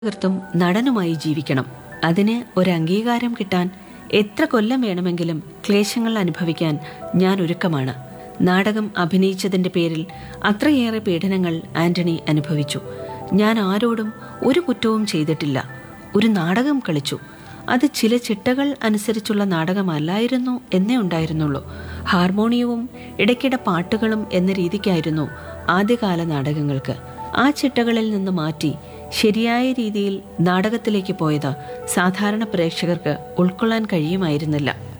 തീർത്തും നടനുമായി ജീവിക്കണം അതിന് ഒരു അംഗീകാരം കിട്ടാൻ എത്ര കൊല്ലം വേണമെങ്കിലും ക്ലേശങ്ങൾ അനുഭവിക്കാൻ ഞാൻ ഒരുക്കമാണ് നാടകം അഭിനയിച്ചതിന്റെ പേരിൽ അത്രയേറെ പീഡനങ്ങൾ ആന്റണി അനുഭവിച്ചു ഞാൻ ആരോടും ഒരു കുറ്റവും ചെയ്തിട്ടില്ല ഒരു നാടകം കളിച്ചു അത് ചില ചിട്ടകൾ അനുസരിച്ചുള്ള നാടകമല്ലായിരുന്നു എന്നേ ഉണ്ടായിരുന്നുള്ളൂ ഹാർമോണിയവും ഇടയ്ക്കിടെ പാട്ടുകളും എന്ന രീതിക്കായിരുന്നു ആദ്യകാല നാടകങ്ങൾക്ക് ആ ചിട്ടകളിൽ നിന്ന് മാറ്റി ശരിയായ രീതിയിൽ നാടകത്തിലേക്ക് പോയത് സാധാരണ പ്രേക്ഷകർക്ക് ഉൾക്കൊള്ളാൻ കഴിയുമായിരുന്നില്ല